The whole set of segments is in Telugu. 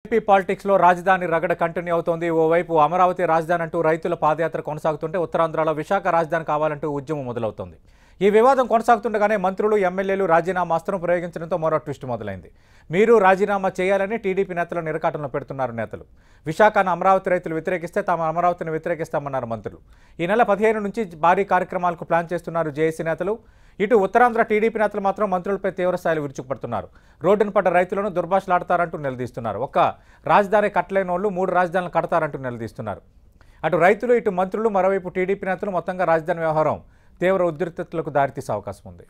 ఏపీ పాలిటిక్స్ లో రాజధాని రగడ కంటిన్యూ అవుతోంది ఓవైపు అమరావతి రాజధాని అంటూ రైతుల పాదయాత్ర కొనసాగుతుంటే ఉత్తరాంధ్రలో విశాఖ రాజధాని కావాలంటూ ఉద్యమం మొదలవుతోంది ఈ వివాదం కొనసాగుతుండగానే మంత్రులు ఎమ్మెల్యేలు రాజీనామా అస్త్రం ప్రయోగించడంతో మరో ట్విస్ట్ మొదలైంది మీరు రాజీనామా చేయాలని టీడీపీ నేతలు నిరకాటంలో పెడుతున్నారు నేతలు విశాఖను అమరావతి రైతులు వ్యతిరేకిస్తే తాము అమరావతిని వ్యతిరేకిస్తామన్నారు మంత్రులు ఈ నెల పదిహేను నుంచి భారీ కార్యక్రమాలకు ప్లాన్ చేస్తున్నారు జేఏసీ నేతలు ఇటు ఉత్తరాంధ్ర టీడీపీ నేతలు మాత్రం మంత్రులపై తీవ్రస్థాయిలో విరుచుకుపడుతున్నారు రోడ్డున పడ్డ రైతులను దుర్భాషలాడతారంటూ నిలదీస్తున్నారు ఒక్క రాజధాని కట్టలేని వాళ్ళు మూడు రాజధానులు కడతారంటూ నిలదీస్తున్నారు అటు రైతులు ఇటు మంత్రులు మరోవైపు టీడీపీ నేతలు మొత్తంగా రాజధాని వ్యవహారం తీవ్ర ఉద్రిక్తతలకు దారితీసే అవకాశం ఉంది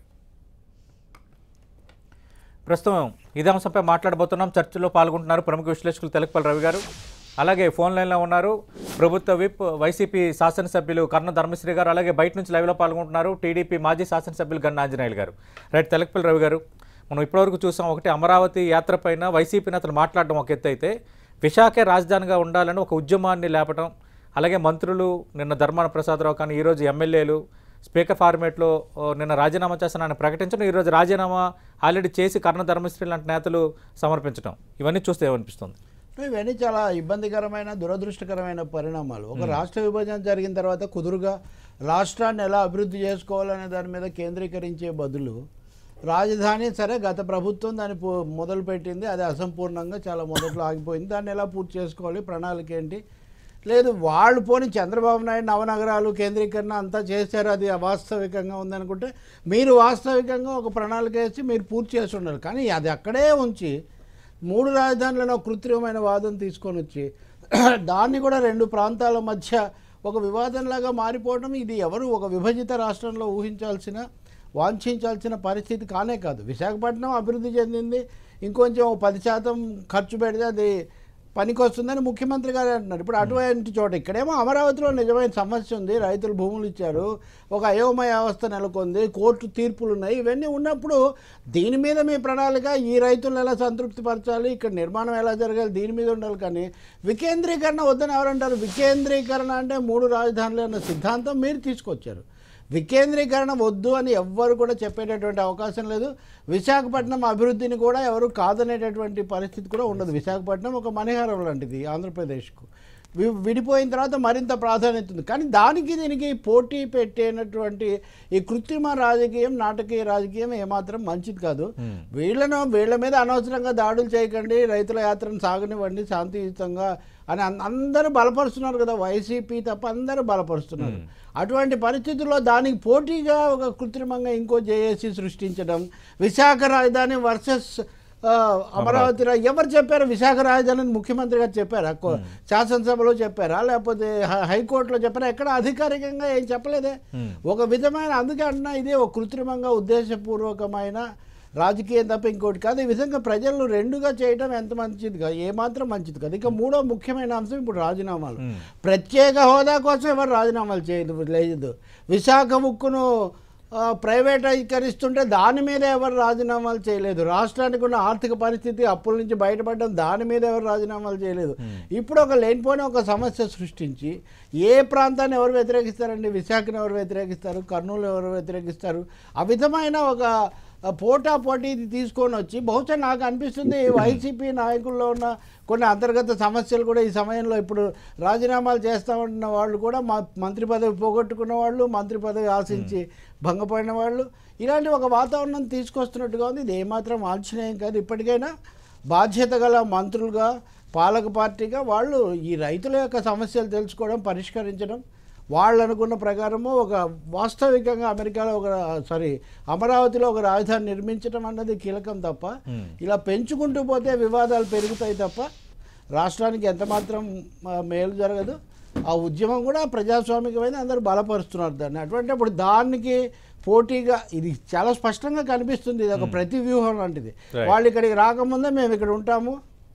ప్రస్తుతం ఇదే అంశంపై మాట్లాడబోతున్నాం చర్చలో పాల్గొంటున్నారు ప్రముఖ విశ్లేషకులు తెలకపల్లి రవి గారు అలాగే ఫోన్ లైన్లో ఉన్నారు ప్రభుత్వ విప్ వైసీపీ శాసనసభ్యులు కర్ణ ధర్మశ్రీ గారు అలాగే బయట నుంచి లైవ్లో పాల్గొంటున్నారు టీడీపీ మాజీ శాసనసభ్యులు గన్న ఆంజనేయులు గారు రైట్ తెలకపల్లి రవి గారు మనం ఇప్పటివరకు చూసాం ఒకటి అమరావతి యాత్ర పైన వైసీపీ నేతలు మాట్లాడడం ఒక ఎత్తు అయితే విశాఖే రాజధానిగా ఉండాలని ఒక ఉద్యమాన్ని లేపటం అలాగే మంత్రులు నిన్న ధర్మాన ప్రసాదరావు కానీ ఈరోజు ఎమ్మెల్యేలు స్పీకర్ ఫార్మేట్లో ఓ, నిన్న రాజీనామా చేస్తానని ప్రకటించడం ఈరోజు రాజీనామా ఆల్రెడీ చేసి కర్ణ ధర్మశ్రీ లాంటి నేతలు సమర్పించడం ఇవన్నీ చూస్తే ఏమనిపిస్తుంది ఇవన్నీ చాలా ఇబ్బందికరమైన దురదృష్టకరమైన పరిణామాలు ఒక రాష్ట్ర విభజన జరిగిన తర్వాత కుదురుగా రాష్ట్రాన్ని ఎలా అభివృద్ధి చేసుకోవాలనే దాని మీద కేంద్రీకరించే బదులు రాజధాని సరే గత ప్రభుత్వం దాన్ని పు- మొదలుపెట్టింది అది అసంపూర్ణంగా చాలా మొదట్లో ఆగిపోయింది దాన్ని ఎలా పూర్తి చేసుకోవాలి ప్రణాళిక ఏంటి లేదు వాళ్ళు పోని చంద్రబాబు నాయుడు నవనగరాలు కేంద్రీకరణ అంతా చేశారు అది అవాస్తవికంగా ఉందనుకుంటే మీరు వాస్తవికంగా ఒక ప్రణాళిక వేసి మీరు పూర్తి చేసి ఉండాలి కానీ అది అక్కడే ఉంచి మూడు రాజధానులను ఒక కృత్రిమమైన వాదన తీసుకొని వచ్చి దాన్ని కూడా రెండు ప్రాంతాల మధ్య ఒక వివాదంలాగా మారిపోవడం ఇది ఎవరు ఒక విభజిత రాష్ట్రంలో ఊహించాల్సిన వాంఛించాల్సిన పరిస్థితి కానే కాదు విశాఖపట్నం అభివృద్ధి చెందింది ఇంకొంచెం ఓ పది శాతం ఖర్చు పెడితే అది పనికొస్తుందని ముఖ్యమంత్రి గారు అంటున్నారు ఇప్పుడు అటువంటి చోట ఇక్కడేమో అమరావతిలో నిజమైన సమస్య ఉంది రైతులు భూములు ఇచ్చారు ఒక అయోమయ వ్యవస్థ నెలకొంది కోర్టు తీర్పులు ఉన్నాయి ఇవన్నీ ఉన్నప్పుడు దీని మీద మీ ప్రణాళిక ఈ రైతులను ఎలా సంతృప్తి పరచాలి ఇక్కడ నిర్మాణం ఎలా జరగాలి దీని మీద ఉండాలి కానీ వికేంద్రీకరణ వద్దని ఎవరంటారు వికేంద్రీకరణ అంటే మూడు రాజధానులు అన్న సిద్ధాంతం మీరు తీసుకొచ్చారు వికేంద్రీకరణ వద్దు అని ఎవ్వరు కూడా చెప్పేటటువంటి అవకాశం లేదు విశాఖపట్నం అభివృద్ధిని కూడా ఎవరు కాదనేటటువంటి పరిస్థితి కూడా ఉండదు విశాఖపట్నం ఒక మణిహారం లాంటిది ఆంధ్రప్రదేశ్కు వి- విడిపోయిన తర్వాత మరింత ప్రాధాన్యత ఉంది కానీ దానికి దీనికి పోటీ పెట్టేటటువంటి ఈ కృత్రిమ రాజకీయం నాటకీయ రాజకీయం ఏమాత్రం మంచిది కాదు వీళ్ళను వీళ్ళ మీద అనవసరంగా దాడులు చేయకండి రైతుల యాత్రను సాగనివ్వండి శాంతియుతంగా అని అన్- అందరూ బలపరుస్తున్నారు కదా వైసీపీ తప్ప అందరూ బలపరుస్తున్నారు అటువంటి పరిస్థితుల్లో దానికి పోటీగా ఒక కృత్రిమంగా ఇంకో జేఏసీ సృష్టించడం విశాఖ రాజధాని వర్సెస్ ఆ, అమరావతి రా- ఎవరు చెప్పారు విశాఖ రాజధాని అని ముఖ్యమంత్రి గారు చెప్పారా కో- శాసనసభలో చెప్పారా లేకపోతే హై- హైకోర్టులో చెప్పారా ఎక్కడ అధికారికంగా ఏం చెప్పలేదే ఒక విధమైన అందుకే అంటున్నా ఇది ఒక కృత్రిమంగా ఉద్దేశపూర్వకమైన రాజకీయం తప్ప ఇంకోటి కాదు ఈ విధంగా ప్రజలను రెండుగా చేయడం ఎంత మంచిది కాదు ఏమాత్రం మంచిది కాదు ఇక మూడో ముఖ్యమైన అంశం ఇప్పుడు రాజీనామాలు ప్రత్యేక హోదా కోసం ఎవరు రాజీనామాలు చేయదు లేదు విశాఖ ముక్కును ఆ, ప్రైవేటీకరిస్తుంటే దాని మీద ఎవరు రాజీనామాలు చేయలేదు రాష్ట్రానికి ఉన్న ఆర్థిక పరిస్థితి అప్పుల నుంచి బయటపడడం దాని మీద ఎవరు రాజీనామాలు చేయలేదు ఇప్పుడు ఒక లేనిపోయిన ఒక సమస్య సృష్టించి ఏ ప్రాంతాన్ని ఎవరు వ్యతిరేకిస్తారండి విశాఖను ఎవరు వ్యతిరేకిస్తారు కర్నూలు ఎవరు వ్యతిరేకిస్తారు ఆ విధమైన ఒక పోటా పోటీ తీసుకొని వచ్చి బహుశా నాకు అనిపిస్తుంది ఈ వైసీపీ నాయకుల్లో ఉన్న కొన్ని అంతర్గత సమస్యలు కూడా ఈ సమయంలో ఇప్పుడు రాజీనామాలు చేస్తామంటున్న వాళ్ళు కూడా మా మంత్రి పదవి పోగొట్టుకున్న వాళ్ళు మంత్రి పదవి ఆశించి భంగపడిన వాళ్ళు ఇలాంటి ఒక వాతావరణం తీసుకొస్తున్నట్టుగా ఉంది ఇది ఏమాత్రం వాంఛనీయం కాదు ఇప్పటికైనా బాధ్యత గల మంత్రులుగా పాలక పార్టీగా వాళ్ళు ఈ రైతుల యొక్క సమస్యలు తెలుసుకోవడం పరిష్కరించడం వాళ్ళు అనుకున్న ప్రకారము ఒక వాస్తవికంగా అమెరికాలో ఒక సారీ అమరావతిలో ఒక రాజధాని నిర్మించడం అన్నది కీలకం తప్ప ఇలా పెంచుకుంటూ పోతే వివాదాలు పెరుగుతాయి తప్ప రాష్ట్రానికి ఎంత మాత్రం ఆ, మేలు జరగదు ఆ ఉద్యమం కూడా ప్రజాస్వామికమైన అందరూ బలపరుస్తున్నారు దాన్ని అటువంటి అప్పుడు దానికి పోటీగా ఇది చాలా స్పష్టంగా కనిపిస్తుంది ఇది ఒక ప్రతి వ్యూహం లాంటిది Right. వాళ్ళు ఇక్కడికి రాకముందే మేము ఇక్కడ ఉంటాము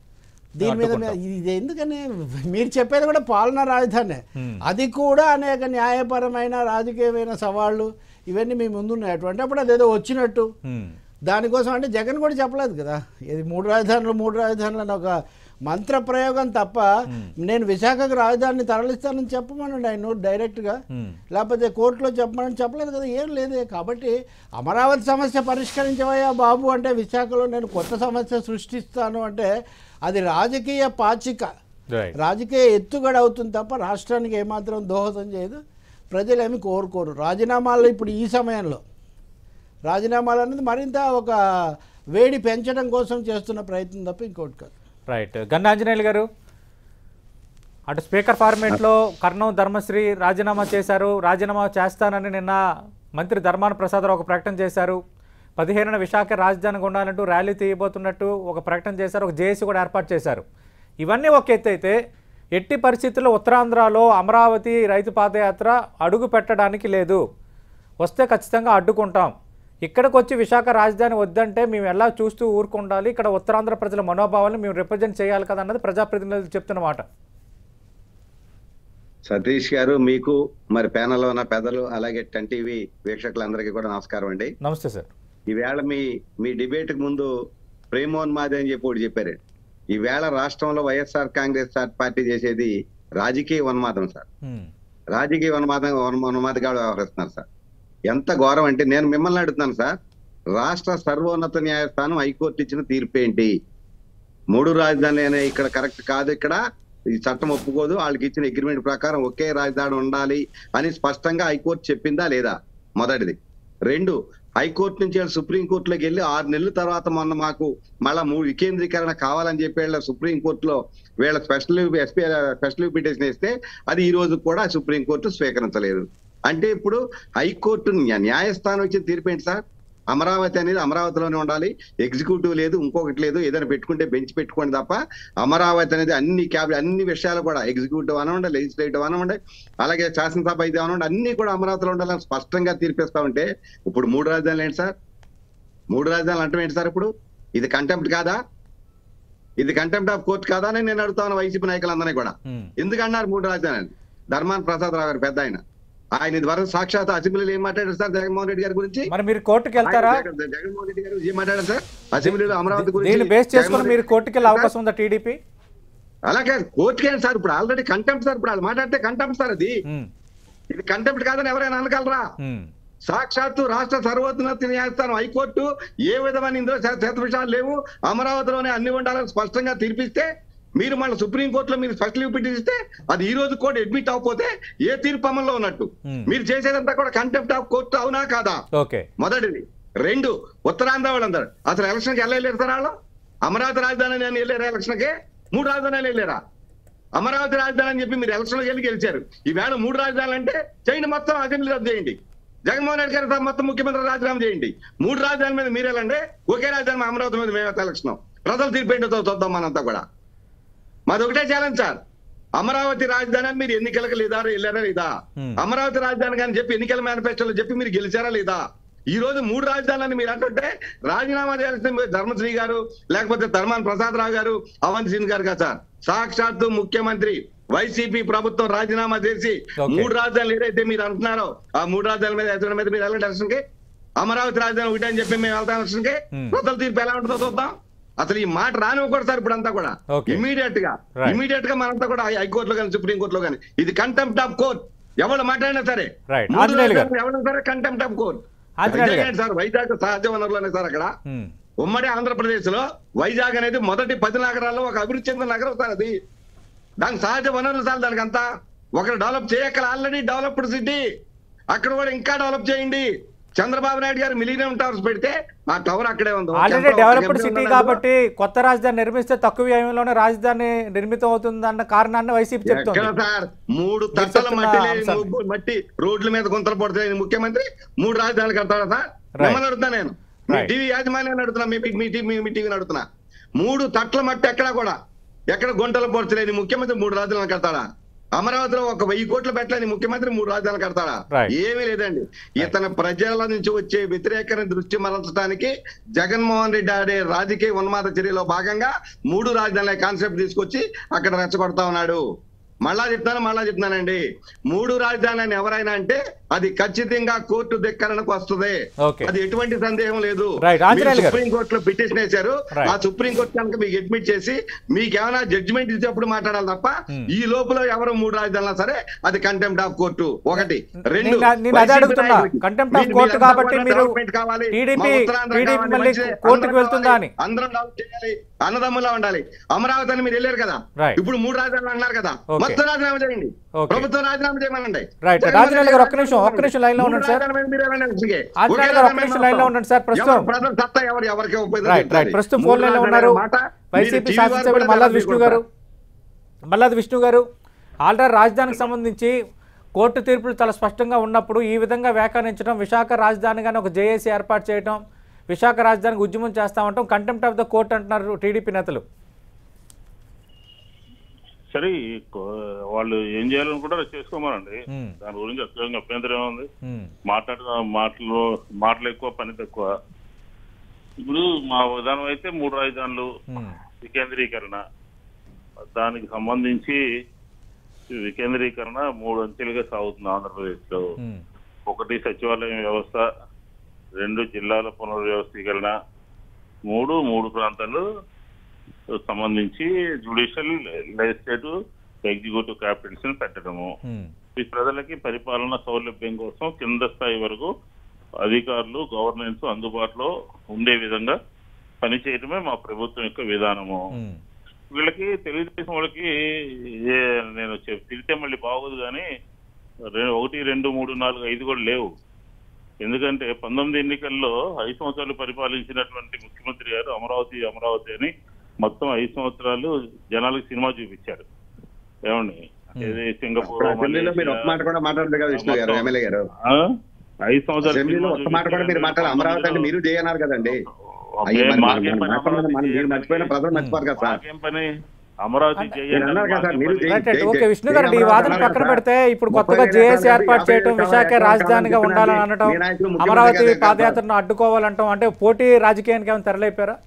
దీని మీద మే- ఇది ఎందుకని మీరు చెప్పేది కూడా పాలనా రాజధానే అది కూడా అనేక న్యాయపరమైన రాజకీయమైన సవాళ్ళు ఇవన్నీ మీ ముందున్నాయి అటువంటి అప్పుడు అదేదో వచ్చినట్టు హ్మ్. దానికోసం అంటే జగన్ కూడా చెప్పలేదు కదా ఇది మూడు రాజధానులు మూడు రాజధానులు అని ఒక మంత్ర ప్రయోగం తప్ప నేను విశాఖకు రాజధానిని తరలిస్తానని చెప్పమనండి ఆయన డైరెక్ట్గా ఉమ్. లేకపోతే కోర్టులో చెప్పమని చెప్పలేదు కదా ఏం లేదే కాబట్టి అమరావతి సమస్య పరిష్కరించవయ్యా బాబు అంటే విశాఖలో నేను కొత్త సమస్య సృష్టిస్తాను అంటే అది రాజకీయ పాచిక రైట్ రాజకీయ ఎత్తుగడ అవుతుంది తప్ప రాష్ట్రానికి ఏమాత్రం దోహదం చేయదు ప్రజలు ఏమి కోరుకోరు రాజీనామాలు ఇప్పుడు ఈ సమయంలో రాజీనామాలు అనేది మరింత ఒక వేడి పెంచడం కోసం చేస్తున్న ప్రయత్నం తప్ప ఇంకోటి కాదు రైట్ గన్న ఆంజనేయులు గారు అటు స్పీకర్ ఫార్మేట్లో కర్ణం ధర్మశ్రీ రాజీనామా చేశారు రాజీనామా చేస్తానని నిన్న మంత్రి ధర్మాన ప్రసాదరావు ఒక ప్రకటన చేశారు పదిహేనున విశాఖ రాజధానిగా ఉండాలంటూ ర్యాలీ తీయబోతున్నట్టు ఒక ప్రకటన చేశారు ఒక జేఏసీ కూడా ఏర్పాటు చేశారు ఇవన్నీ ఒక ఎత్తు అయితే ఎట్టి పరిస్థితుల్లో ఉత్తరాంధ్రలో అమరావతి రైతు పాదయాత్ర అడుగు పెట్టడానికి లేదు వస్తే ఖచ్చితంగా అడ్డుకుంటాం ఇక్కడికి వచ్చి విశాఖ రాజధాని వద్దంటే మేము ఎలా చూస్తూ ఊరుకుండాలి ఇక్కడ ఉత్తరాంధ్ర ప్రజల మనోభావాలను మేము రిప్రజెంట్ చేయాలి కదా అన్నది ప్రజాప్రతినిధులు చెప్తున్న మాట సతీష్ గారు మీకు మరి ప్యానల్లో ఉన్న పెద్దలు అలాగే టెన్ టీవీ వీక్షకులందరికీ కూడా నమస్కారం అండి నమస్తే సార్ ఈవేళ మీ మీ డిబేట్ కు ముందు ప్రేమోన్మాది అని చెప్పి ఒకటి చెప్పారు ఈవేళ రాష్ట్రంలో వైఎస్ఆర్ కాంగ్రెస్ పార్టీ చేసేది రాజకీయ ఉన్మాదం సార్ ఉమ్, రాజకీయ ఉన్మాదం ఉన్మాదిగా వ్యవహరిస్తున్నారు సార్ ఎంత ఘోరం అంటే నేను మిమ్మల్ని అడుగుతున్నాను సార్ రాష్ట్ర సర్వోన్నత న్యాయస్థానం హైకోర్టు ఇచ్చిన తీర్పు ఏంటి మూడు రాజధానులు అనే ఇక్కడ కరెక్ట్ కాదు ఇక్కడ ఈ చట్టం ఒప్పుకోదు వాళ్ళకి ఇచ్చిన అగ్రిమెంట్ ప్రకారం ఒకే రాజధాని ఉండాలి అని స్పష్టంగా హైకోర్టు చెప్పిందా లేదా మొదటిది రెండు హైకోర్టు నుంచి వీళ్ళు సుప్రీంకోర్టులోకి వెళ్ళి ఆరు నెలల తర్వాత మొన్న మాకు మళ్ళా మూడు వికేంద్రీకరణ కావాలని చెప్పి వీళ్ళ సుప్రీంకోర్టులో వీళ్ళ స్పెషల్ ఎస్పీ స్పెషల్ పిటిషన్ వేస్తే అది ఈ రోజు కూడా సుప్రీంకోర్టు స్వీకరించలేదు అంటే ఇప్పుడు హైకోర్టు న్యా- న్యాయస్థానం ఇచ్చిన తీర్పు ఏంటి సార్ అమరావతి అనేది అమరావతిలోనే ఉండాలి ఎగ్జిక్యూటివ్ లేదు ఇంకొకటి లేదు ఏదైనా పెట్టుకుంటే బెంచ్ పెట్టుకోండి తప్ప అమరావతి అనేది అన్ని క్యాబినెట్ అన్ని విషయాలు కూడా ఎగ్జిక్యూటివ్ అనండి లెజిస్లేటివ్ అనండి అలాగే శాసనసభ ఇది అనండి అన్ని కూడా అమరావతిలో ఉండాలని స్పష్టంగా తీర్పిస్తా ఉంటే ఇప్పుడు మూడు రాజధానులు ఏంటి సార్ మూడు రాజధానులు అంటే ఏంటి సార్ ఇప్పుడు ఇది కంటెంప్ట్ కాదా ఇది కంటెంప్ట్ ఆఫ్ కోర్ట్ కాదా అని నేను అడుగుతాను వైసీపీ నాయకులందరినీ కూడా ఉమ్, ఎందుకు అన్నారు మూడు రాజధానులు ధర్మాన్ ప్రసాద్ రావు గారు పెద్ద ఆయన ఆయన ఇదివరకు సాక్షాత్ అసెంబ్లీలో ఏం మాట్లాడారు సార్ జగన్మోహన్ రెడ్డి గారి గురించి మరి మీరు కోర్టుకి వెళ్తారా ఆయన జగన్- జగన్మోహన్ రెడ్డి గారు ఏం మాట్లాడారు సార్ అసెంబ్లీలో అమరావతి గురించి దీన్ని బేస్ చేసుకుని జగన్మోహన్ మీరు రెడ్డి- కోర్టుకి వెళ్ళే అవకాశం ఉందా టీడీపీ అలాగే కోర్టుకే సార్ ఇప్పుడు ఆల్రెడీ కంటెంప్ట్ సార్ ఇప్పుడు వాళ్ళు మాట్లాడితే కంటెంప్ట్ సార్ అది ఉమ్, ఇది కంటెంప్ట్ కాదని ఎవరైనా అనగలరా ఉమ్, సాక్షాత్తు రాష్ట్ర సర్వోన్నత న్యాయస్థానం హైకోర్టు ఏ విధమైన ఇందులో శత శత విషయాలు లేవు అమరావతిలోనే అన్ని ఉండాలని స్పష్టంగా తీర్పిస్తే మీరు మళ్ళీ సుప్రీం కోర్టులో మీరు స్పెషల్ పిటిస్తే అది ఈ రోజు కూడా అడ్మిట్ అవ్వకపోతే ఏ తీర్పు అమల్లో ఉన్నట్టు Hmm. మీరు చేసేదంతా కూడా కంటెంప్ట్ ఆఫ్ కోర్టు అవునా కాదా ఓకే మొదటిది రెండు ఉత్తరాంధ్ర వాళ్ళందరూ అసలు ఎలక్షన్కి వెళ్ళలేరు సార్ వాళ్ళు అమరావతి రాజధాని అని వెళ్ళారు ఎలక్షన్కి మూడు రాజధానులు వెళ్ళారా అమరావతి రాజధాని అని చెప్పి మీరు ఎలక్షన్లో వెళ్ళి గెలిచారు ఈవేళ మూడు రాజధానులు అంటే చేయండి మొత్తం అసెంబ్లీ రద్దు చేయండి జగన్మోహన్ రెడ్డి గారు మొత్తం ముఖ్యమంత్రి రాజీనామా చేయండి మూడు రాజధాని మీద మీరు వెళ్ళండి ఒకే రాజధాని మా అమరావతి మీద మేము ఎలక్షన్ ప్రజలు తీర్పు ఏంటో చూద్దాం మనంతా కూడా మాది ఒకటే ఛాలెంజ్ సార్ అమరావతి రాజధాని అని మీరు ఎన్నికలకు లేదా వెళ్ళారా లేదా Hmm. అమరావతి రాజధాని అని చెప్పి ఎన్నికల మేనిఫెస్టోలో చెప్పి మీరు గెలిచారా లేదా ఈ రోజు మూడు రాజధానులని మీరు అంటుంటే రాజీనామా చేయాల్సిన మీరు ధర్మశ్రీ గారు లేకపోతే ధర్మాన్ ప్రసాద్ రావు గారు అవంత్ సింగ్ గారు కదా సార్ సాక్షాత్తు ముఖ్యమంత్రి వైసీపీ ప్రభుత్వం రాజీనామా చేసి Okay. మూడు రాజధానులు ఏదైతే మీరు అంటున్నారో ఆ మూడు రాజధానుల మీద ఎలక్షన్ మీద మీరు వెళ్ళండి ఎలక్షన్ కి అమరావతి రాజధాని ఒకటి అని చెప్పి మేము వెళ్తాం ఎలక్షన్ కి Hmm. ప్రజల తీర్పు ఎలా ఉంటుందో చూద్దాం అసలు ఈ మాట రానివ్వకూడదు సార్ ఇప్పుడంతా కూడా Okay. ఇమీడియట్ గా Right. ఇమీడియట్ గా మనంతా కూడా హైకోర్టులో కానీ సుప్రీం కోర్టులో కానీ ఇది కంటెంప్ట్ ఆఫ్ కోర్ట్ ఎవరు మాట్లాడినా సరే Right. మూడు ఆంజనేయులు గారు. రాజధానులు ఎవరైనా సరే కంటెంప్ట్ ఆఫ్ కోర్ట్ ఆంజనేయులు గారు. సార్ వైజాగ్ సహజ వనరులోనే సార్ అక్కడ ఉమ్, ఉమ్మడి ఆంధ్రప్రదేశ్ లో వైజాగ్ అనేది మొదటి పది నగరాల్లో ఒక అభివృద్ధి చెందిన నగరం సార్ అది దాని సహజ వనరులు సార్ దానికి అంతా ఒకరు డెవలప్ చేయక్కల ఆల్రెడీ డెవలప్డ్ సిటీ అక్కడ కూడా ఇంకా డెవలప్ చేయండి చంద్రబాబు నాయుడు గారు మిలీనియం టవర్స్ పెడితే ఆ టవర్ అక్కడే ఉంది ఆల్రెడీ ఎంత డెవలప్డ్ ఒక సిటీ ఎంపీ కాబట్టి కొత్త రాజధాని నిర్మిస్తే తక్కువ వ్యయంలోనే రాజధాని నిర్మితం అవుతుందన్న కారణాన్ని వైసీపీ ఎక్కడ చెప్తోంది సార్ మూడు మీరు తట్టల చెప్తున్న మట్టి లేని అంశాలు. ముగ్గు- మట్టి రోడ్ల మీద గుంతలు పడుతున్నాయి ముఖ్యమంత్రి మూడు రాజధానులు కడతాడా సార్ Right. మిమ్మల్ని అడుగుతా నేను మీ Right. టీవీ యాజమాన్యాన్ని అడుగుతున్నా మీ మీ టీవీ మీ టీవీని అడుగుతున్నా మూడు తట్ల మట్టి ఎక్కడా కూడా ఎక్కడ గుంటలు పొడచలేని ముఖ్యమంత్రి మూడు రాజధానులు కడతాడా అమరావతిలో ఒక వెయ్యి కోట్లు పెట్టలేని ముఖ్యమంత్రి మూడు రాజధానులు కడతాడా Right. ఏమీ లేదండి ఇతని ప్రజల నుంచి వచ్చే వ్యతిరేకత దృష్టి మరల్చడానికి జగన్మోహన్ రెడ్డి ఆడే రాజకీయ ఉన్మాద చర్యలో భాగంగా మూడు రాజధానుల కాన్సెప్ట్ తీసుకొచ్చి అక్కడ రెచ్చగొడతా ఉన్నాడు మళ్ళా చెప్తాను మళ్ళా చెప్తున్నానండి మూడు రాజధానులు ఎవరైనా అంటే అది ఖచ్చితంగా కోర్టు ధిక్కరణకు వస్తుంది ఓకే అది ఎటువంటి సందేహం లేదు Right. ఆంజనేయులు గారు. సుప్రీం కోర్టులో పిటిషన్ వేశారు Right. ఆ సుప్రీం కోర్టు కనుక మీకు అడ్మిట్ చేసి మీకు ఏమైనా జడ్జిమెంట్ ఇచ్చేప్పుడు మాట్లాడాలి తప్ప Hmm. ఈ లోపల ఎవరు మూడు రాజధానులు సరే అది కంటెంప్ట్ ఆఫ్ కోర్టు ఒకటి రెండు నేను- నేను అదే వైసీపీ అడుగుతున్నా. నాయకులకి Contempt of మీరు- court మీరంతా కాబట్టి కూడా మీరు development కావాలి. TDP మా ఉత్తరాంధ్ర TDP కావాలి, మళ్ళీ మంచిది. కోర్టుకు అందరం వెళ్తుందా కావాలి. అని. అందరం డెవలప్ చేయాలి అన్నదమ్ములా ఉండాలి అమరావతి అని మీరు వెళ్ళారు కదా Right. ఇప్పుడు మూడు రాజధానులు అన్నారు కదా Okay. మొత్తం రాజీనామా చేయండి Okay. ప్రభుత్వం రాజీనామా చేయమనండి Right. జగన్మోహన్ రాజీనామా గారు ఒక్క రెడ్డి నిమిషం, ఒక్క నిమిషం లైన్లో ఉండండి సార్. మూడు రాజధానుల మీద మీరు ఏమైనా విసిగే. ఆంజనేయులు ఒకే గారు ఒక్క రాజధాని నిమిషం మొత్తం. లైన్లో ఉండండి సార్, ప్రస్తుతం. ఎవరు ప్రజల సత్తా ఎవరు ఎవరికి ఉపయోగపడుతుంది రైట్ రైట్ ప్రస్తుతం మూడు ఫోన్ లైన్లో రాజధానుల ఉన్నారు మాట మీరు వైసీపీ టీవీ శాసనసభ్యులు వారు మల్లాది కూడా విష్ణు గారు మల్లాది విష్ణు గారు ఆల్రెడీ రాజధానికి సంబంధించి కోర్టు తీర్పులు చాలా స్పష్టంగా ఉన్నప్పుడు ఈ విధంగా వ్యాఖ్యానించడం విశాఖ రాజధానిగానే ఒక జేఏసీ ఏర్పాటు చేయడం విశాఖ రాజధానికి ఉద్యమం చేస్తామంటాం కంటెంప్ట్ ఆఫ్ ద కోర్ట్ అంటున్నారు టీడీపీ నేతలు సరే ఈ కో- వాళ్ళు ఏం చేయాలనుకుంటారో చేసుకోమనండి Hmm. దాని గురించి అత్యంగా అభ్యంతరం ఏముంది ఉమ్, మాట్లాడ మాటలు మాటలు ఎక్కువ పని తక్కువ ఇప్పుడు మా విధానం అయితే మూడు రాజధానులు ఉమ్, వికేంద్రీకరణ దానికి సంబంధించి ఈ వికేంద్రీకరణ మూడు అంచెలుగా సాగుతుంది ఆంధ్రప్రదేశ్ లో ఉమ్, ఒకటి సచివాలయం వ్యవస్థ రెండు జిల్లాల పునర్వ్యవస్థీకరణ మూడు మూడు ప్రాంతాలు సంబంధించి జుడిషియల్ లెజిస్లేటివ్ ఎగ్జిక్యూటివ్ క్యాపిటల్స్ ని పెట్టడము ఉమ్, ఈ ప్రజలకి పరిపాలన సౌలభ్యం కోసం కింద స్థాయి వరకు అధికారులు గవర్నెన్స్ అందుబాటులో ఉండే విధంగా పనిచేయడమే మా ప్రభుత్వం యొక్క విధానము ఉమ్, వీళ్ళకి తెలుగుదేశం వాళ్ళకి ఏ నేను చెప్- తిరిగితే మళ్ళీ బాగోదు కానీ రె- ఒకటి రెండు మూడు నాలుగు ఐదు కూడా లేవు ఎందుకంటే పంతొమ్మిది ఎన్నికల్లో ఐదు సంవత్సరాలు పరిపాలించినటువంటి ముఖ్యమంత్రి గారు అమరావతి అమరావతి అని మొత్తం ఐదు సంవత్సరాలు జనాలకు సినిమా చూపించారు ఏమండి ఏది సింగపూర్ అసెంబ్లీలో మీరు ఒక్క మాట కూడా మాట్లాడదు కదా విష్ణు గారు మొత్తం. ఎమ్మెల్యే గారు ఆ? ఐదు సంవత్సరాలు అసెంబ్లీలో సినిమా ఒక్క మాట కూడా మీరు మాట్లాడారు అమరావతి అంటే మీరు చేయన్నారు కదండి అయ్యి అబ్బే, మరి మన- మాకేం మన పని మాట మనం- అమరావతి మనం- మీరు చేయాలి? మర్చిపోయిన ప్రజలు మర్చిపోరు కదా సార్ మాకేం పని అమరావతి అంటే- చేయాలి నేను అన్నారు కదా సార్, మాకేం మీరు పని? చేయండి. రైట్ రైట్ జై- ఓకే జై- విష్ణు గారు జై ఈ వాదన అమరావతి పక్కన అన్నారు పెడితే ఇప్పుడు ముప్పై కొత్తగా వేల జేఏసీ ఎకరాలు, ఏర్పాటు యాభై చేయటం ఎకరాలు, విశాఖ ఎకరాలు రాజధానిగా చెప్పినది ఉండాలని అనటం మీ నాయకులు ముఖ్యమంత్రి అమరావతి గారే కాదు. పాదయాత్రను అడ్డుకోవాలంటాం అంటే పోటీ రాజకీయానికి ఏమైనా తెరలేపారా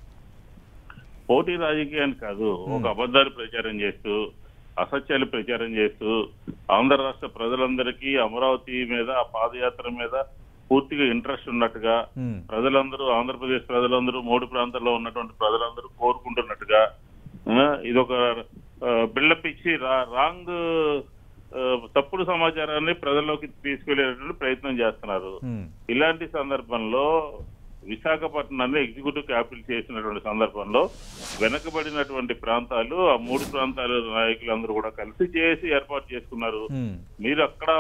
పోటీ రాజకీయాన్ని కాదు ఒక అబద్ధాలు ప్రచారం చేస్తూ అసత్యాలు ప్రచారం చేస్తూ ఆంధ్ర రాష్ట్ర ప్రజలందరికీ అమరావతి మీద ఆ పాదయాత్ర మీద పూర్తిగా ఇంట్రెస్ట్ ఉన్నట్టుగా ఉమ్, ప్రజలందరూ ఆంధ్రప్రదేశ్ ప్రజలందరూ మూడు ప్రాంతాల్లో ఉన్నటువంటి ప్రజలందరూ కోరుకుంటున్నట్టుగా ఆ, ఇదొక బిల్డప్ ఇచ్చి రా- రాంగ్ ఆ, తప్పుడు సమాచారాన్ని ప్రజల్లోకి తీసుకెళ్లేటువంటి ప్రయత్నం చేస్తున్నారు ఉమ్, ఇలాంటి సందర్భంలో విశాఖపట్నాన్ని ఎగ్జిక్యూటివ్ క్యాపిటల్ చేసినటువంటి సందర్భంలో వెనకబడినటువంటి ప్రాంతాలు ఆ మూడు ప్రాంతాల నాయకులందరూ కూడా కలిసి చేసి ఏర్పాటు చేసుకున్నారు ఉమ్, మీరు అక్కడ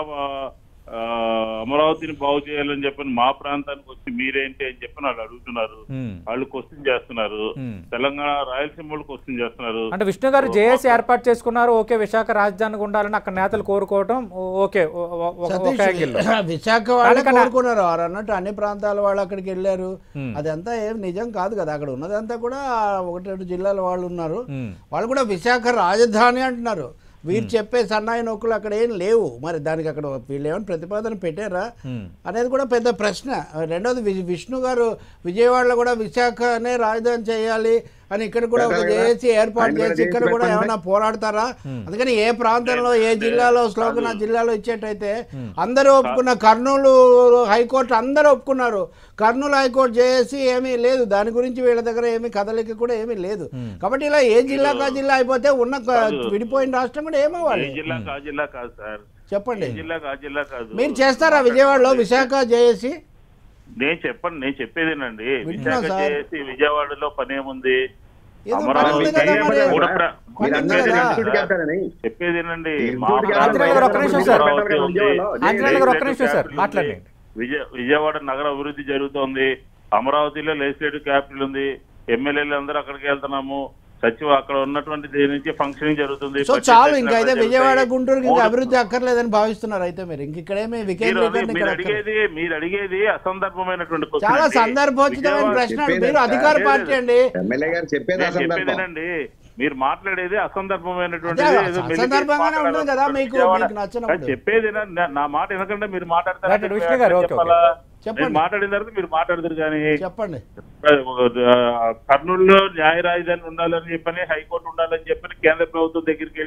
ఆ, అమరావతిని బాగు చేయాలని చెప్పని మా ప్రాంతానికి వచ్చి మీరేంటి అని చెప్పి వాళ్ళు అడుగుతున్నారు ఉమ్, వాళ్ళు క్వశ్చన్ చేస్తున్నారు ఉమ్. తెలంగాణ రాయలసీమ వాళ్ళు క్వశ్చన్ చేస్తున్నారు అంటే విష్ణు గారు జేఏసీ ఏర్పాటు చేసుకున్నారు ఓకే విశాఖ రాజధానికి ఉండాలని అక్కడ నేతలు కోరుకోవటం ఓ- ఓకే ఓ- ఓ- ఒక- ఒక సతీష్ యాంగిల్లో విశాఖ వాళ్ళు కానీ- కోరుకున్నారు వారు అన్నట్టు అన్ని ప్రాంతాల వాళ్ళు అక్కడికి వెళ్ళారు Hmm. అదంతా ఏం నిజం కాదు కదా అక్కడ ఉన్నదంతా కూడా ఒకటి రెండు జిల్లాల వాళ్ళు ఉన్నారు ఉమ్, వాళ్ళు కూడా విశాఖ రాజధాని అంటున్నారు వీరు చెప్పే సన్నాయి నొక్కులు అక్కడ ఏం లేవు మరి దానికి అక్కడ వీళ్ళు ఏమైనా ప్రతిపాదన పెట్టారా ఉమ్, అనేది కూడా పెద్ద ప్రశ్న రెండోది వి- విష్ణు గారు విజయవాడలో కూడా విశాఖనే రాజధాని చేయాలి అని ఇక్కడ కూడా ఒక పెట్టారు కదా? చేసి ఏర్పాటు ఆయన కూడా చేసి ఇక్కడ చేసి కూడా పెట్టండి. ఏమైనా పోరాడతారా అందుకని ఏ ప్రాంతంలో ఏ జిల్లాలో స్లోగన్ ఆ జిల్లాలో ఇచ్చేటైతే అందరూ ఒప్పుకున్న కర్నూలు హైకోర్టు అందరూ ఒప్పుకున్నారు కర్నూలు హైకోర్టు చేసి ఏమీ లేదు దాని గురించి వీళ్ళ దగ్గర ఏమీ కదలిక కూడా ఏమీ లేదు కాబట్టి ఇలా ఏ జిల్లాకు ఆ జిల్లా అయిపోతే ఉన్న క- విడిపోయిన రాష్ట్రం కూడా ఏ ఏమవ్వాలి జిల్లా ఆ జిల్లా కాదు సార్ చెప్పండి ఏ జిల్లా ఆ జిల్లా కాదు మీరు చేస్తారా విజయవాడలో విశాఖ జేఏసీ నేను చెప్పండి నేను చెప్పేదేనండి వింటున్నా విశాఖ సార్. చేసి విజయవాడలో పని ఏముంది ఏదో అమరావతి పని ఉంది కదా మరి. మూడు ప్ర- పని ఉంది చెప్పేది కదా. వినండి సార్. చేస్తారని చెప్పేదేనండి ఈ మా ఇంకోటి కాదు, ఆంజనేయులు గారు ఒక్క నిమిషం సార్. అమరావతి ఉంది. ఆంజనేయులు గారు ఒక్క నిమిషం సార్ లెజిస్లేటివ్ మాట్లాడండి క్యాపిటల్ ఉంది. విజయ విజయవాడ నగర అభివృద్ధి జరుగుతోంది అమరావతిలో లెజిస్లేటివ్ క్యాపిటల్ ఉంది ఎమ్మెల్యేలు అందరూ అక్కడికి వెళ్తున్నాము సచివ అక్కడ ఉన్నటువంటి దేని నుంచి ఫంక్షనింగ్ జరుగుతుంది సో బడ్జెట్ చాలు సెషన్ ఇంకా అయితే అక్కడ విజయవాడ జరుగుతాయి. గుంటూరుకి ఇంకా మూడు- అభివృద్ధి అక్కర్లేదని భావిస్తున్నారు అయితే మీరు ఇంక ఇక్కడేమి మీరు వికేంద్రీకరణ మీరు ఇక్కడ అక్కర్లేదు. అడిగేది మీరు అడిగేది అసందర్భమైనటువంటి question చాలా అండి. సందర్భోచితమైన విజయవాడ- ప్రశ్న చెప్పేది మీరు అధికార లేదు, పార్టీ లేదు. అండి ఎమ్మెల్యే గారు చెప్పేది నేను అసందర్భం చెప్పేదేనండి మీరు మాట్లాడేది అసందర్భమైనటువంటి అదే, ఏదో మెలిగి అసందర్భంగానే మాట్లాడాలి. ఉంటుంది కదా మీకు- విజయవాడ- మీకు నచ్చినప్పుడు. కాదు, చెప్పేది నా- నా- నా మాట ఎందుకంటే మీరు మాట్లాడతారు రైట్, విష్ణు గారు, ఓకే, చెప్పాలా? చెప్పండి. నేను మాట్లాడిన తర్వాత మీరు మాట్లాడతారు కానీ చెప్పండి ఆ, కర్నూలులో న్యాయ రాజధాని ఉండాలని చెప్పని హైకోర్టు ఉండాలని చెప్పని కేంద్ర ప్రభుత్వం దగ్గరికి వెళ్ళి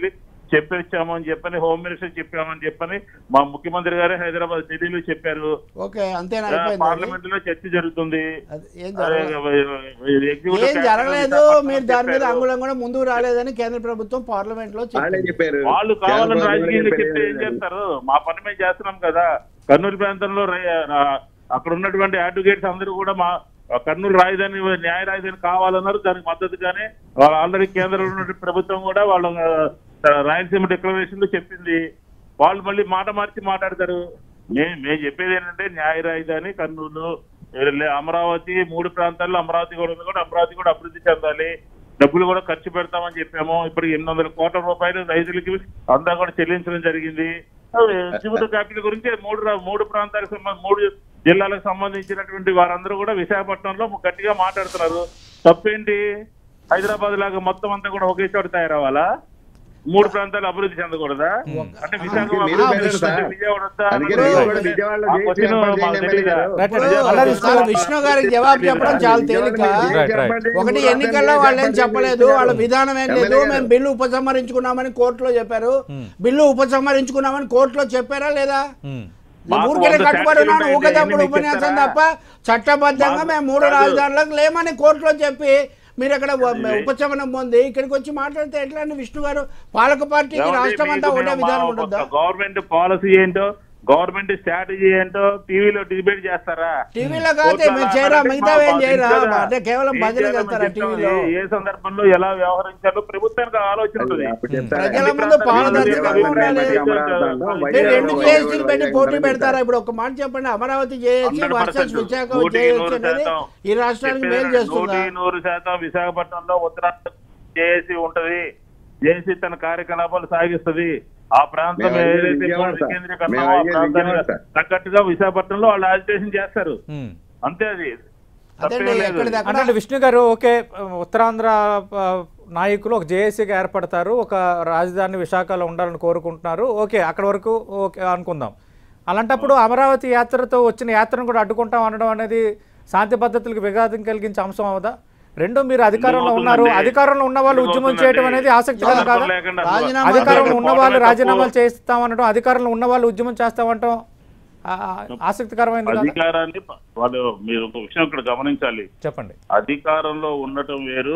చెప్పొచ్చామని చెప్పని హోమ్ మినిస్టర్ చెప్పామని చెప్పని మా ముఖ్యమంత్రి గారే హైదరాబాద్ ఢిల్లీలో చెప్పారు ఓకే అంతేనా అయిపోయింది పార్లమెంట్ లో చర్చ జరుగుతుంది అది ఏం అదే, జరగలేదు ఎగ్జిక్యూటివ్ ఏం క్యాబినెట్ జరగలేదు విశాఖపట్నం మీరు దాని మీద చెప్పారు. అంగుళం కూడా ముందుకు రాలేదని కేంద్ర ప్రభుత్వం పార్లమెంట్ లో వాళ్ళే చెప్పింది చెప్పారు వాళ్ళు కావాలని చంద్రబాబు నాయుడు రాజకీయంగా చెప్పారు చెప్తే ఏం చేస్తారు మా పని మేము చేస్తున్నాం కదా కర్నూలు ప్రాంతంలో రై- రా- అక్కడ ఉన్నటువంటి అడ్వకేట్స్ అందరూ కూడా మా కర్నూలు రాజధాని న్యాయ రాజధాని కావాలన్నారు దానికి మద్దతుగానే వాళ్ళు ఆల్రెడీ కేంద్రంలో ఉన్నటువంటి ప్రభుత్వం కూడా వాళ్ళ ఆ, రాయలసీమ డిక్లరేషన్ లో చెప్పింది వాళ్ళు మళ్ళీ మాట మార్చి మాట్లాడతారు మేము మేము చెప్పేది ఏంటంటే న్యాయ రాజధాని కర్నూలు లే- అమరావతి మూడు ప్రాంతాల్లో అమరావతి కూడా ఉంది కూడా అమరావతి కూడా అభివృద్ధి చెందాలి డబ్బులు కూడా ఖర్చు పెడతామని చెప్పాము ఇప్పుడు ఎనిమిది వందల కోట్ల రూపాయలు రైతులకి అంతా కూడా చెల్లించడం జరిగింది ఎగ్జిక్యూటివ్ క్యాపిటల్ గురించి మూడు రా- మూడు ప్రాంతాలకు సంబంధించి మూడు జిల్లాలకు సంబంధించినటువంటి వారందరూ కూడా విశాఖపట్నంలో గట్టిగా మాట్లాడుతున్నారు తప్పేంటి హైదరాబాద్ లాగా మొత్తం అంతా కూడా ఒకే చోట తయారవ్వాలా మూడు ప్రాంతాలు అభివృద్ధి చెందకూడదా అంటే విశాఖ అందుకే మీరు అభివృద్ధి పెట్టారు సార్. చెందితే విజయవాడ వద్దా? అందుకే మీరు కూడా అంటే విజయవాడలో ఆ చేసి క్వశ్చన్ ఏర్పాటు మాకు చేయండి తెలీదా? ఎమ్మెల్యే గారు. రైట్, ఇప్పుడు రైట్. మళ్ళా విష్ణు- విష్ణు గారికి జవాబు చెప్పడం చాలా తేలిక రైట్, రైట్. ఒకటి ఎన్నికల్లో వాళ్ళు ఏం చెప్పలేదు వాళ్ళ విధానం ఏం లేదు మేము బిల్లు ఉపసంహరించుకున్నామని కోర్టులో చెప్పారు బిల్లు ఉపసంహరించుకున్నామని కోర్టులో చెప్పారా లేదా ఉమ్. మాకు ఊరికే వంద కట్టుబడి శాఖలు ఉన్నాను ఉన్నాయి, ఊకదప్పుడు ఎన్ని మీకు ఉపన్యాసం చెప్తారా? తప్ప చట్టబద్ధంగా మాకు మేము మూడు కాదు. రాజధానులకు లేమని కోర్టులో చెప్పి మీరు అక్కడ వ- అది- ఉపశమనం పొంది ఇక్కడికి వచ్చి మాట్లాడితే ఎట్లా అండి విష్ణు గారు పాలక పార్టీకి ఏమండి, రాష్ట్రం అంతా మీకు ఒకటే మేము విధానం మా ఉంటుందా గవర్నమెంట్ పాలసీ ఏంటో గవర్నమెంట్ స్ట్రాటజీ ఏంటో టీవీలో డిబేట్ చేస్తారా టీవీలో కాదు కోర్టులో మేము అలా చేయరా అంటే మిగతా మా- ఏం మా చేయరా ఇంట్లో అంటే కేవలం ఏం భజన చేయాలో చేస్తారా మేము చెప్తాం. టీవీలో ఏ- ఏ సందర్భంలో ఎలా వ్యవహరించాలో ప్రభుత్వానికి ఆలోచన ఉంటుంది అప్పుడు చెప్తారా? ప్రజల అన్ని ముందు ప్రాంతాల్లో పారదర్శకంగా వైజాగ్ ఉండాలి. అమరావతిలో మీరు వైజాగ్ రెండు వైజాగ్ జేఏసీలు పెట్టి వైజాగ్ పోటీ వైజాగ్ పెడతారా ఇప్పుడు ఒక మాట చెప్పండి అమరావతి జేఏసీ 100% వర్సెస్ విశాఖ నూటికి జేఏసీ నూరు అనేది శాతం. ఈ రాష్ట్రానికి మేలు చెప్పేది చేస్తుందా నూటికి నూరు శాతం విశాఖపట్నంలో ఉత్తరాంధ్ర జేఏసీ ఉంటది జేఏసీ తన కార్యకలాపాలు సాగిస్తది ఆ ప్రాంతం మేము అడిగేది ఏదైతే విజయవాడ సార్. కేంద్రీకరణమో మేము ఆ అడిగేది ప్రాంతానికి విజయవాడ సార్. తగ్గట్టుగా విశాఖపట్నంలో వాళ్ళు అజిటేషన్ చేస్తారు ఉమ్. అంతే అది అదండి తప్పేం లేదు. ఎక్కడిది అక్కడ అంటే విష్ణు గారు ఓకే ఉత్తరాంధ్ర ఆ, నాయకులు ఒక జేఏసీగా ఏర్పడతారు ఒక రాజధాని విశాఖలో ఉండాలని కోరుకుంటున్నారు ఓకే అక్కడ వరకు ఓకే అనుకుందాం అలాంటప్పుడు అమరావతి యాత్రతో వచ్చిన యాత్రను కూడా అడ్డుకుంటాం అనడం అనేది శాంతి పద్ధతులకు విఘాతం కలిగించే అంశం అవదా రెండు మీరు అధికారంలో ఉన్నారు ఎందుకు అధికారంలో ఉన్న వాళ్ళు ఎందుకు ఉద్యమం అవుతుందండి? చేయడం అనేది ఆసక్తికరం సందర్భం కాదా లేకుండా రాజీనామా అధికారంలో ఉన్న వాళ్ళు పోవడమే రాజీనామాలు తప్పు. చేస్తామనడం అధికారంలో ఉన్న వాళ్ళు ఉద్యమం చేస్తామంటాం ఆ, ఆసక్తికరమైనది కాదా అధికారాన్ని ప- వాళ్ళు మీరు ఒక విషయం ఇక్కడ గమనించాలి చెప్పండి అధికారంలో ఉండటం వేరు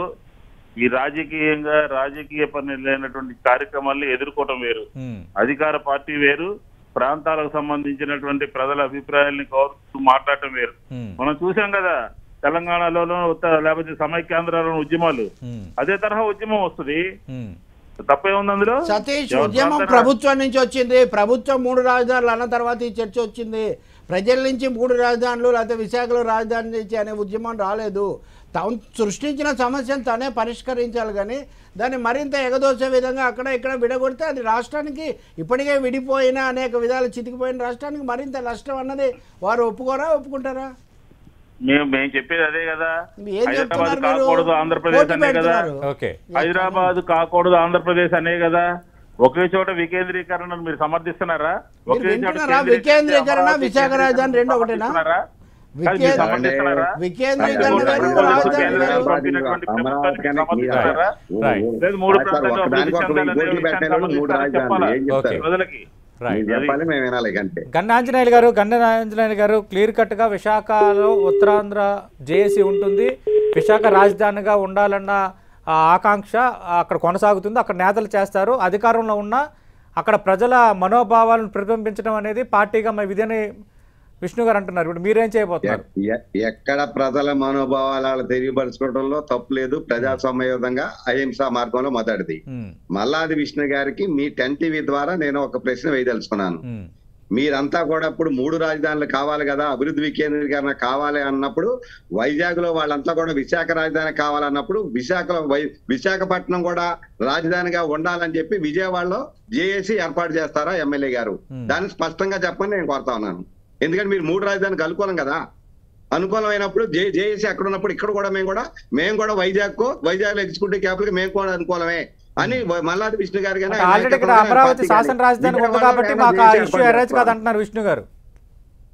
ఈ రాజకీయంగా రాజకీయ పని లేనటువంటి కార్యక్రమాల్ని ఎదుర్కోవటం వేరు ఉమ్, అధికార పార్టీ వేరు ప్రాంతాలకు సంబంధించినటువంటి ప్రజల అభిప్రాయాల్ని గౌరవిస్తూ మాట్లాడటం వేరు ఉమ్, మనం చూసాం కదా తెలంగాణలోనూ ఉత్త- లేకపోతే సమైక్యాంధ్రలోని ఉద్యమాలు ఉమ్, అదే తరహా ఉద్యమం వస్తుంది ఉమ్. తప్పేముంది అందులో సతీష్ ఎవరి ఉద్యమం ప్రాంతాన- ప్రభుత్వం నుంచి వచ్చింది ప్రభుత్వం మూడు రాజధానులు అన్న తర్వాత ఈ చర్చ వచ్చింది ప్రజల నుంచి మూడు రాజధానులు లేకపోతే విశాఖలో రాజధాని నుంచి అనే ఉద్యమం రాలేదు తాను సృష్టించిన సమస్యను తనే పరిష్కరించాలి కానీ దాన్ని మరింత ఎగదోసే విధంగా అక్కడ ఇక్కడ విడగొడితే అది రాష్ట్రానికి ఇప్పటికే విడిపోయిన అనేక విధాలు చితికిపోయిన రాష్ట్రానికి మరింత నష్టం అన్నది వారు ఒప్పుకోరా ఒప్పుకుంటారా మేము మేము చెప్పేది అదే కదా ఏం హైదరాబాద్ చెప్తున్నారు మీరు కాకూడదు ఆంధ్రప్రదేశ్ పోటీ అనే కదా పెడుతున్నారు. ఓకే హైదరాబాద్ కాకూడదు ఆంధ్రప్రదేశ్ అనే కదా ఒకే చోట వికేంద్రీకరణను మీరు సమర్థిస్తున్నారా ఒకే చోట వింటున్నారా? కేంద్రీకరణ, వికేంద్రీకరణ, అమరావతి విశాఖ రాజధాని రెండు ఒకటేనా? సమర్థిస్తున్నారా? కాదు, వికే- మీరు సమర్థిస్తున్నారా? వికేంద్రీకరణ వేరు, అమరావతి రాజధాని కేంద్ర వేరు. అమరావతి పంపినటువంటి అమరావతి ప్రభుత్వానికి సమర్థిస్తున్నారా? Right. లేదు, మూడు సార్, ప్రాంతాల్లో ఒక్కదానికి అభివృద్ధి ఒక వెయ్యి చెందాలనే కోట్లు విషయాన్ని పెట్టారు మూడు సమర్థిస్తారని రాజధానులు చెప్పాలా? ఏం చెప్తారు Okay. ప్రజలకి రైట్ మీరు చెప్పాలి మేము వినాలి అంతే గన్న ఆంజనేయులు గారు గన్న ఆంజనేయులు గారు క్లియర్ కట్గా విశాఖలో ఉత్తరాంధ్ర జేఏసీ ఉంటుంది విశాఖ రాజధానిగా ఉండాలన్న ఆ ఆకాంక్ష అక్కడ కొనసాగుతుంది అక్కడ నేతలు చేస్తారు అధికారంలో ఉన్న అక్కడ ప్రజల మనోభావాలను ప్రతిబింబించడం అనేది పార్టీగా మా విధిని విష్ణు గారు అంటున్నారు ఇప్పుడు మీరేం చేయబోతున్నారు ఎ- ఎక్కడ ప్రజల మనోభావాలు తెలియపరచుకోవడంలో తప్పు లేదు ప్రజాస్వామ్యయుతంగా అహింసా మార్గంలో మొదటిది ఉమ్, మల్లాది విష్ణు గారికి మీ టెన్ టీవీ ద్వారా నేను ఒక ప్రశ్న వేయదలుచుకున్నాను ఉమ్, మీరంతా కూడా ఇప్పుడు మూడు రాజధానులు కావాలి కదా అభివృద్ధి వికేంద్రీకరణ కావాలి అన్నప్పుడు వైజాగ్ లో వాళ్ళంతా కూడా విశాఖ రాజధాని కావాలన్నప్పుడు విశాఖలో వై- విశాఖపట్నం కూడా రాజధానిగా ఉండాలని చెప్పి విజయవాడలో జేఏసీ ఏర్పాటు చేస్తారా ఎమ్మెల్యే గారు Hmm. దాన్ని స్పష్టంగా చెప్పని నేను కోరుతా ఉన్నాను ఎందుకంటే మీరు మూడు రాజధానికి అనుకూలం కదా అనుకూలం అయినప్పుడు జే జేఏసీ అక్కడ ఉన్నప్పుడు ఇక్కడ కూడా మేము కూడా మేము కూడా వైజాగ్ వైజాగ్ ఎగ్జిక్యూటివ్ క్యాపిటల్ మేము కూడా అనుకూలమే అని మల్లాది విష్ణు గారు కానీ ఆయన ఆల్రెడీ ఇక్కడ నాయకత్వంలో ఆయన అమరావతి పార్టీ శాసన కానీ రాజధాని ఉంది విజయవాడలో కాబట్టి ఆయన మాకు ఆ జేఏసీ ఇష్యూ ఏర్పాటు ఎరేజ్ చేస్తారు. కాదంటున్నారు విష్ణు గారు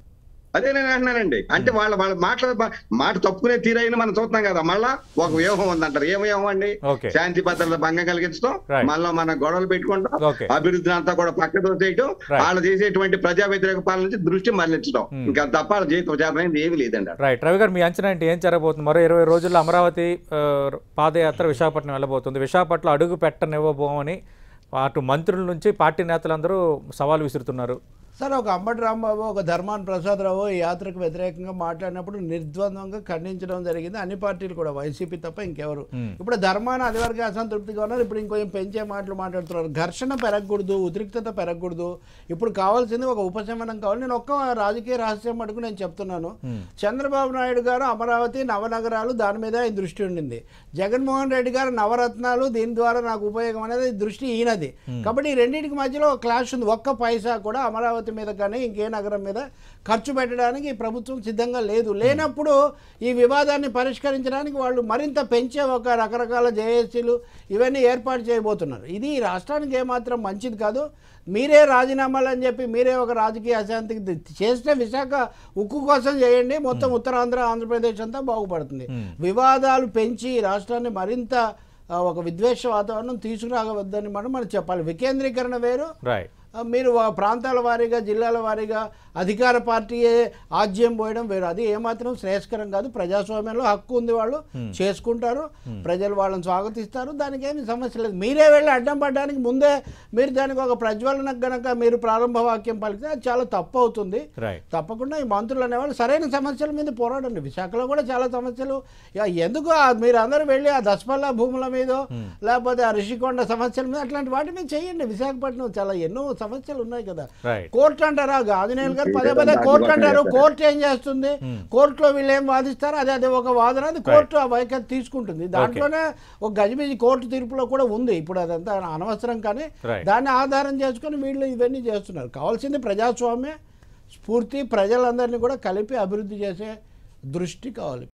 అదే నేను అంటున్నానండి అంటే వాళ్ళ వాళ్ళ మాటల మాట తప్పుకునే తీరైన మనం చూస్తున్నాం కదా మళ్ళా ఒక వ్యూహం ఉందంటారు ఏం వ్యూహం అండి ఓకే. శాంతి భద్రత భంగం కలిగించడం Right. మళ్ళా మన గొడవలు పెట్టుకుంటాం ఓకే. అభివృద్ధిని అంతా కూడా పక్క తోసేయటం Right. వాళ్ళు చేసేటువంటి ప్రజా వ్యతిరేక పాలన నుంచి దృష్టి మరలించడం Hmm. ఇంకా తప్ప వాళ్ళ జీవితం చేతనైంది ఏమీ లేదండి రైట్ రవి గారు మీ అంచనా ఏంటి ఏం జరగబోతుంది మరో ఇరవై రోజుల్లో అమరావతి ఆ, పాదయాత్ర విశాఖపట్నం వెళ్ళబోతుంది విశాఖపట్నం అడుగు పెట్టనివ్వబోమని అటు మంత్రుల నుంచి పార్టీ నేతలందరూ సవాల్ విసురుతున్నారు సార్ ఒక అంబటి రాంబాబు ఒక ధర్మాన్ ప్రసాదరావు ఈ యాత్రకు వ్యతిరేకంగా మాట్లాడినప్పుడు నిర్ద్వంద్వంగా ఖండించడం జరిగింది అన్ని పార్టీలు కూడా వైసీపీ తప్ప ఇంకెవరు Hmm. ఇప్పుడు ధర్మాన అదివరకు అసంతృప్తిగా ఉన్నారు ఇప్పుడు ఇంకొంచెం పెంచే మాటలు మాట్లాడుతున్నారు ఘర్షణ పెరగకూడదు ఉద్రిక్తత పెరగకూడదు ఇప్పుడు కావాల్సింది ఒక ఉపశమనం కావాలి నేను ఒక్క రాజకీయ రహస్యం మటుకు నేను చెప్తున్నాను చంద్రబాబు నాయుడు గారు అమరావతి నవనగరాలు దాని మీద ఆయన దృష్టి ఉండింది జగన్మోహన్ రెడ్డి గారు నవరత్నాలు దీని ద్వారా నాకు ఉపయోగం అనేది దృష్టి ఈయనది కాబట్టి ఈ రెండింటికి మధ్యలో ఒక క్లాష్ ఉంది ఒక్క పైసా కూడా అమరావతి మీద కానీ ఇంకే నగరం మీద ఖర్చు పెట్టడానికి ఈ ప్రభుత్వం సిద్ధంగా లేదు లేనప్పుడు ఈ వివాదాన్ని పరిష్కరించడానికి వాళ్ళు మరింత పెంచే ఒక రకరకాల జేఏసీలు ఇవన్నీ ఏర్పాటు చేయబోతున్నారు ఇది ఈ రాష్ట్రానికి ఏమాత్రం మంచిది కాదు మీరే రాజీనామాలు అని చెప్పి మీరే ఒక రాజకీయ అశాంతికి ది- చేస్తే విశాఖ ఉక్కు కోసం చేయండి మొత్తం ఉత్తరాంధ్ర ఆంధ్రప్రదేశ్ అంతా బాగుపడుతుంది వివాదాలు పెంచి ఈ రాష్ట్రాన్ని మరింత ఆ, ఒక విద్వేష వాతావరణం తీసుకురావద్దని మనం మనం చెప్పాలి వికేంద్రీకరణ వేరు రైట్ ఆ, మీరు ఆ ప్రాంతాల వారీగా జిల్లాల వారీగా అధికార పార్టీయే ఆజ్యం పోయడం వేరు అది ఏమాత్రం శ్రేయస్కరం కాదు ప్రజాస్వామ్యంలో హక్కు ఉంది వాళ్ళు చేసుకుంటారు ప్రజలు వాళ్ళని స్వాగతిస్తారు దానికి ఏమి సమస్య లేదు మీరే వెళ్ళి అడ్డం పడడానికి ముందే మీరు దానికి ఒక ప్రజ్వలనకు గనక మీరు ప్రారంభ వాక్యం పలికితే అది చాలా తప్పు అవుతుంది రైట్ తప్పకుండా ఈ మంత్రులు అనేవాళ్ళు సరైన సమస్యల మీద పోరాడండి విశాఖలో కూడా చాలా సమస్యలు ఇక ఎందుకు ఆ మీరు అందరూ వెళ్ళి ఆ దశపల్ల భూముల మీద లేకపోతే ఆ రిషికొండ సమస్యల మీద అట్లాంటి వాటి మీద చేయండి విశాఖపట్నం చాలా ఎన్నో సమస్యలు ఉన్నాయి కదా రైట్ కోర్టు అంటారా ఆంజనేయులు గారు పదే పదే కోర్టు అంటారు కోర్టు ఏం చేస్తుంది కోర్టులో వీళ్ళు ఏం వాదిస్తారు అదే అదే ఒక వాదన అది కోర్టు ఆ వైఖరి తీసుకుంటుంది దాంట్లోనే ఒక గజిబిజి కోర్టు తీర్పులో కూడా ఉంది ఇప్పుడు అదంతా అనవసరం కానీ Right. దాన్ని ఆధారం చేసుకొని వీళ్ళు ఇవన్నీ చేస్తున్నారు కావాల్సింది ప్రజాస్వామ్య స్ఫూర్తి ప్రజలందరినీ కూడా కలిపి అభివృద్ధి చేసే దృష్టి కావాలి